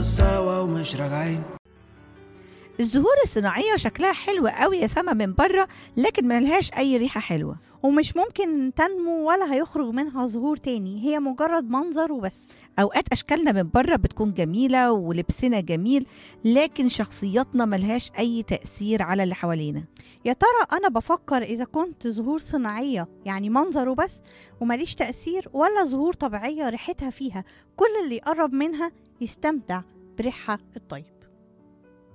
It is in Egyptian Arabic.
سوا ومش راجعين الزهور الصناعية شكلها حلو قوي يا سما من بره لكن ملهاش أي ريحة حلوة ومش ممكن تنمو ولا هيخرج منها زهور تاني هي مجرد منظر وبس أوقات أشكالنا من بره بتكون جميلة ولبسنا جميل لكن شخصياتنا ملهاش أي تأثير على اللي حوالينا يا ترى انا بفكر اذا كنت زهور صناعيه يعني منظر وبس ومليش تاثير ولا زهور طبيعيه ريحتها فيها كل اللي يقرب منها يستمتع بريحها الطيب